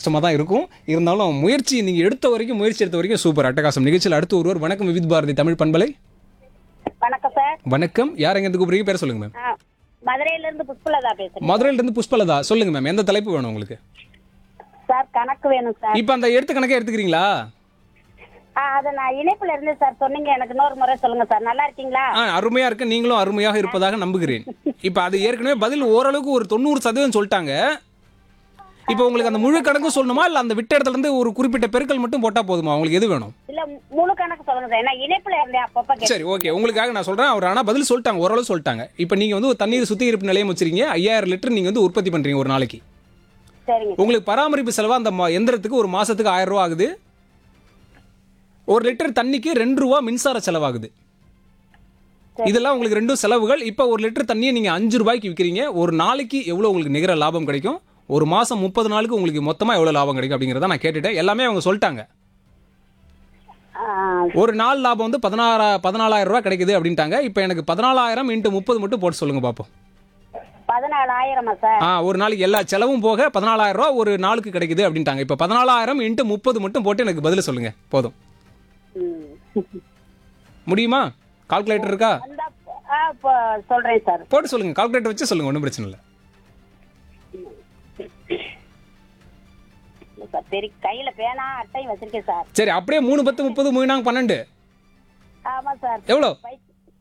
கஷ்டமாக தான் இருக்கும் இருந்தாலும் முயற்சி நீங்கள் எடுத்த வரைக்கும் முயற்சி எடுத்த வரைக்கும் சூப்பர் அட்டகாசம் நிகழ்ச்சியில் அடுத்து ஒருவர் வணக்கம் விவித் பாரதி தமிழ் பண்பலை வணக்கம் சார் வணக்கம் யார் எங்க கூப்பிடுறீங்க பேர் சொல்லுங்க மேம் ஆ, மதுரையில இருந்து புஷ்பலதா பேசுறேன் மதுரையிலேருந்து புஷ்பலதா சொல்லுங்க மேம் எந்த தலைப்பு வேணும் உங்களுக்கு சார் கணக்கு வேணும் சார் இப்போ அந்த எடுத்த கணக்கே எடுத்துக்கிறீங்களா ஆ, அதை நான் இணைப்புல இருந்து சார் சொன்னீங்க எனக்கு இன்னொரு முறை சொல்லுங்க சார் நல்லா இருக்கீங்களா ஆ அருமையா இருக்கு நீங்களும் அருமையாக இருப்பதாக நம்புகிறேன் இப்போ அது ஏற்கனவே பதில் ஓரளவுக்கு ஒரு தொண்ணூறு சதவீதம் சொல்லிட்டாங்க இப்போ உங்களுக்கு அந்த முழு கணக்கும் சொல்லணுமா இல்லை அந்த விட்ட இடத்துல இருந்து ஒரு குறிப்பிட்ட பெருக்கல் மட்டும் போட்டா போதுமா உங்களுக்கு எது வேணும் இல்ல முழு கணக்கு சொல்லுங்க சார் ஏன்னா இணைப்புல இருந்தேன் அப்பப்ப கேட்டேன். சரி ஓகே உங்களுக்காக நான் சொல்றேன் அவர் ஆனால் பதில் சொல்லிட்டாங்க ஓரளவு சொல்லிட்டாங்க இப்போ நீங்க வந்து ஒரு தண்ணீர் சுத்திகரிப்பு நிலையம் வச்சிருக்கீங்க ஐயாயிரம் லிட்டர் நீங்க வந்து உற்பத்தி பண்றீங்க ஒரு நாளைக்கு சரிங்க உங்களுக்கு பராமரிப்பு செலவா அந்த ம- எந்திரத்துக்கு ஒரு மாசத்துக்கு ஆயிரம் ரூபா ஆகுது ஒரு லிட்டர் தண்ணிக்கு ரெண்டு ரூபா மின்சார செலவாகுது இதெல்லாம் உங்களுக்கு ரெண்டும் செலவுகள் இப்போ ஒரு லிட்டர் தண்ணியை நீங்க அஞ்சு ரூபாய்க்கு விற்கிறீங்க ஒரு நாளைக்கு எவ்வளவு உங்களுக்கு நிகர லாபம் கிடைக்கும் ஒரு மாசம் முப்பது நாளுக்கு உங்களுக்கு மொத்தமா எவ்வளவு லாபம் கிடைக்கும் அப்படிங்கிறத நான் கேட்டுட்டேன் எல்லாமே அவங்க சொல்லிட்டாங்க ஆ, ஒரு நாள் லாபம் வந்து பதினாறா பதினாலாயிரம் ரூபாய் கிடைக்குது அப்படின்ட்டாங்க இப்போ எனக்கு பதினாலாயிரம் இன்ட்டு முப்பது மட்டும் போட்டு சொல்லுங்க பார்ப்போம் பதினாலாயிரமா சார் ஆ ஒரு நாளைக்கு எல்லா செலவும் போக பதினாலாயிரம் ரூபா ஒரு நாளுக்கு கிடைக்குது அப்படின்ட்டாங்க இப்போ பதினாலாயிரம் இன்ட்டு முப்பது மட்டும் போட்டு எனக்கு பதில் சொல்லுங்க போதும் ம். முடியுமா கால்குலேட்டர் இருக்கா அந்த ஆ, இப்போ சொல்றேன் சார் போட்டு சொல்லுங்க கால்குலேட்டர் வச்சு சொல்லுங்க ஒன்றும் பிரச்சனை இல்லை இல்ல சார் சரி கையில பேனா அட்டையும் வச்சிருக்கேன் சார் சரி அப்படியே மூணு பத்து முப்பது மூணு நாங்க பன்னெண்டு ஆமா சார் எவ்வளோ பை-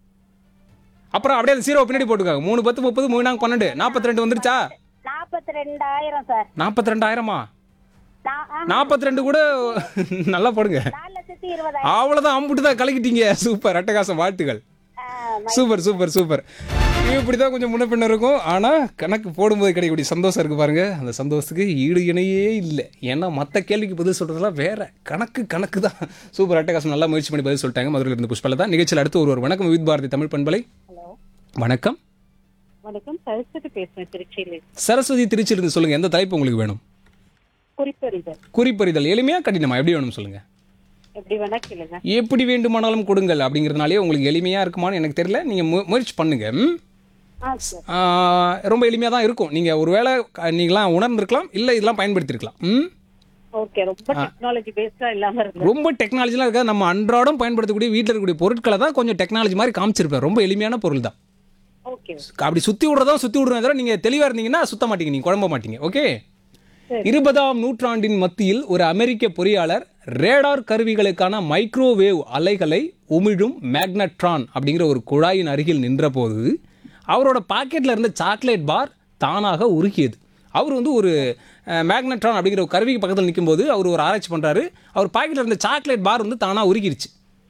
அப்புறம் அப்படியே அந்த ஜீரோ பின்னாடி போட்டுக்காங்க மூணு பத்து முப்பது மூணு நாங்க பன்னெண்டு நாற்பத்தி ரெண்டு வந்துருச்சா நாற்பத்தி ரெண்டாயிரம் சார் நாற்பத்தி ரெண்டாயிரமா நான் ஆ, நாற்பத்தி ரெண்டு கூட நல்லா போடுங்க நாலு லட்சத்தி இருபதாயிரம் அவ்வளோதான் அம்புட்டு தான் கலக்கிட்டீங்க சூப்பர் அட்டகாசம் வாழ்த்துகள் ஆ, சூப்பர் சூப்பர் சூப்பர் இப்படி தான் கொஞ்சம் முன்ன பின்ன இருக்கும் ஆனால் கணக்கு போடும்போது கிடைக்கக்கூடிய சந்தோஷம் இருக்குது பாருங்க அந்த சந்தோஷத்துக்கு ஈடு இணையே இல்லை ஏன்னா மற்ற கேள்விக்கு பதில் சொல்கிறதெல்லாம் வேற கணக்கு கணக்கு தான் சூப்பர் அட்டகாசம் நல்லா முயற்சி பண்ணி பதில் சொல்லிட்டாங்க மதுரையில் இருந்து புஷ்பல தான் நிகழ்ச்சியில் அடுத்து ஒரு வணக்கம் வித் பாரதி தமிழ் பண்பலை ஹலோ வணக்கம் வணக்கம் சரஸ்வதி பேசுறேன் திருச்சியில சரஸ்வதி திருச்சியிலிருந்து சொல்லுங்கள் எந்த தலைப்பு உங்களுக்கு வேணும் குறிப்பறிதல் குறிப்பறிதல் எளிமையாக கடினமா எப்படி வேணும் சொல்லுங்கள் எப்படி வேணா கேளுங்க எப்படி வேண்டுமானாலும் கொடுங்கள் அப்படிங்கிறதுனாலே உங்களுக்கு எளிமையாக இருக்குமான்னு எனக்கு தெரியல நீங்கள் மு முயற்சி பண்ணுங்க ம்? ஆ சார் ஆஹ் ரொம்ப எளிமையாக தான் இருக்கும் நீங்கள் ஒருவேளை க- நீங்களாம் உணர்ந்திருக்கலாம் இல்லை இதெல்லாம் பயன்படுத்தியிருக்கலாம் ம் ஓகே ரொம்ப டெக்னாலஜி பேஸ்டா இல்லாம இருக்கு ரொம்ப டெக்னாலஜிலாம் இருக்காது நம்ம அன்றாடம் பயன்படுத்தக்கூடிய வீட்டில் இருக்கக்கூடிய பொருட்களை தான் கொஞ்சம் டெக்னாலஜி மாதிரி காமிச்சிருப்பேன் ரொம்ப எளிமையான பொருள் தான் ஓகே அப்படி சுற்றி விடுறதா சுற்றி விடுறதா தவிர நீங்கள் தெளிவாக இருந்தீங்கன்னா சுத்த மாட்டீங்க நீங்கள் குழம்ப மாட்டீங்க ஓகே இருபதாம் நூற்றாண்டின் மத்தியில் ஒரு அமெரிக்க பொறியாளர் ரேடார் கருவிகளுக்கான மைக்ரோவேவ் அலைகளை உமிழும் மேக்னட்ரான் அப்படிங்கிற ஒரு குழாயின் அருகில் நின்றபோது அவரோட பாக்கெட்டில் இருந்த சாக்லேட் பார் தானாக உருகியது அவர் வந்து ஒரு மேக்னட்ரான் அப்படிங்கிற ஒரு கருவிக்கு பக்கத்தில் நிற்கும்போது அவர் ஒரு ஆராய்ச்சி பண்ணுறாரு அவர் பாக்கெட்டில் இருந்த சாக்லேட் பார் வந்து தானாக உருகிருச்சு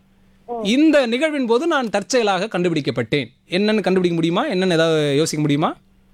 இந்த நிகழ்வின் போது நான் தற்செயலாக கண்டுபிடிக்கப்பட்டேன் என்னன்னு கண்டுபிடிக்க முடியுமா என்னன்னு ஏதாவது யோசிக்க முடியுமா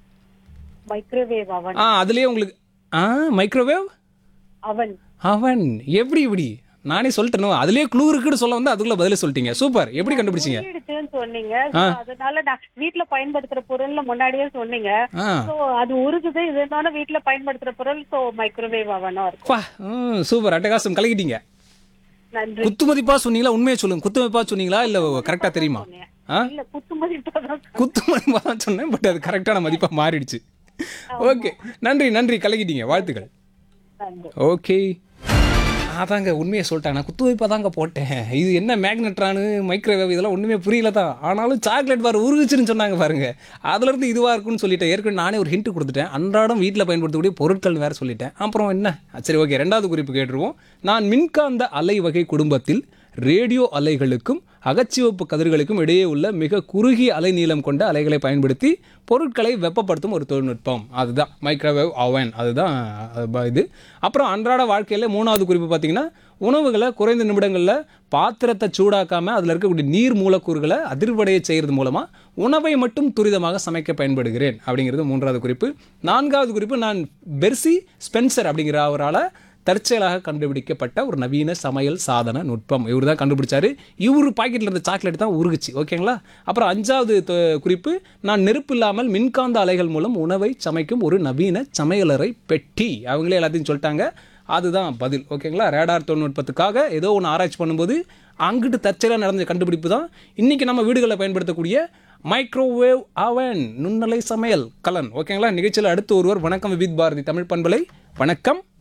மைக்ரோவேவ் அவன் ஆ அதுலயே உங்களுக்கு ஆ மைக்ரோவேவ் அவன் அவன் எப்படி இப்படி நானே சொல்லிட்டேனோ அதுலயே க்ளூ இருக்குன்னு சொல்ல வந்து அதுக்குள்ள பதிலே சொல்லிட்டீங்க சூப்பர் எப்படி கண்டுபிடிச்சீங்க எடுத்துன்னு சொன்னீங்க So, அதனால நான் வீட்ல பயன்படுத்துற பொருள்ல முன்னாடியே சொன்னீங்க ஆ சோ அது உருகுது இது இருந்தாலும் வீட்ல பயன்படுத்துற பொருள் சோ மைக்ரோவேவ் அவனா இருக்கும் பா ம் சூப்பர் அட்டகாசம் கலக்கிட்டீங்க நன்றி குத்து மதிப்பா சொன்னீங்களா உண்மையை சொல்லுங்க குத்து மதிப்பா சொன்னீங்களா இல்ல கரெக்டா தெரியுமா ஆ இல்ல குத்துமதி இப்பதான் குத்து மதிப்பா தான் சொன்னேன் பட் அது கரெக்டான மதிப்பா மாறிடுச்சு ஓகே நன்றி நன்றி கலக்கிட்டீங்க வாழ்த்துக்கள் நன்றி ஓகே அதாங்க உண்மையை சொல்லிட்டாங்க நான் குத்து வைப்பாக தாங்க போட்டேன் இது என்ன மேக்னெட்ரானு மைக்ரோவேவ் இதெல்லாம் ஒன்றுமே புரியல தான் ஆனாலும் சாக்லேட் பார் உருகுச்சுன்னு சொன்னாங்க பாருங்க அதுலேருந்து இதுவாக இருக்குன்னு சொல்லிட்டேன் ஏற்கனவே நானே ஒரு ஹிண்ட் கொடுத்துட்டேன் அன்றாடம் வீட்டில் பயன்படுத்தக்கூடிய பொருட்கள் வேறு சொல்லிட்டேன் அப்புறம் என்ன சரி ஓகே ரெண்டாவது குறிப்பு கேட்டுருவோம் நான் மின்காந்த அலை வகை குடும்பத்தில் ரேடியோ அலைகளுக்கும் அகச்சிவப்பு கதிர்களுக்கும் இடையே உள்ள மிக குறுகிய அலைநீளம் கொண்ட அலைகளை பயன்படுத்தி பொருட்களை வெப்பப்படுத்தும் ஒரு தொழில்நுட்பம் அதுதான் மைக்ரோவேவ் அவன் அதுதான் அது ப- இது அப்புறம் அன்றாட வாழ்க்கையில் மூணாவது குறிப்பு பார்த்தீங்கன்னா உணவுகளை குறைந்த நிமிடங்களில் பாத்திரத்தை சூடாக்காமல் அதில் இருக்கக்கூடிய நீர் மூலக்கூறுகளை அதிர்வடைய செய்கிறது மூலமாக உணவை மட்டும் துரிதமாக சமைக்க பயன்படுகிறேன் அப்படிங்கிறது மூன்றாவது குறிப்பு நான்காவது குறிப்பு நான் பெர்சி ஸ்பென்சர் அப்படிங்கிற அவரால் தற்செயலாக கண்டுபிடிக்கப்பட்ட ஒரு நவீன சமையல் சாதன நுட்பம் இவர் தான் கண்டுபிடிச்சாரு இவர் பாக்கெட்டில் இருந்த சாக்லேட் தான் உருகுச்சு ஓகேங்களா அப்புறம் அஞ்சாவது தொ- குறிப்பு நான் நெருப்பு இல்லாமல் மின்காந்த அலைகள் மூலம் உணவை சமைக்கும் ஒரு நவீன சமையலறை பெட்டி அவங்களே எல்லாத்தையும் சொல்லிட்டாங்க அதுதான் பதில் ஓகேங்களா ரேடார் தொழில்நுட்பத்துக்காக ஏதோ ஒன்று ஆராய்ச்சி பண்ணும்போது அங்கிட்டு தற்செயலாக நடந்த கண்டுபிடிப்பு தான் இன்றைக்கி நம்ம வீடுகளில் பயன்படுத்தக்கூடிய மைக்ரோவேவ் அவன் நுண்ணலை சமையல் கலன் ஓகேங்களா நிகழ்ச்சியில் அடுத்து ஒருவர் வணக்கம் வித் பாரதி தமிழ் பண்பலை வணக்கம்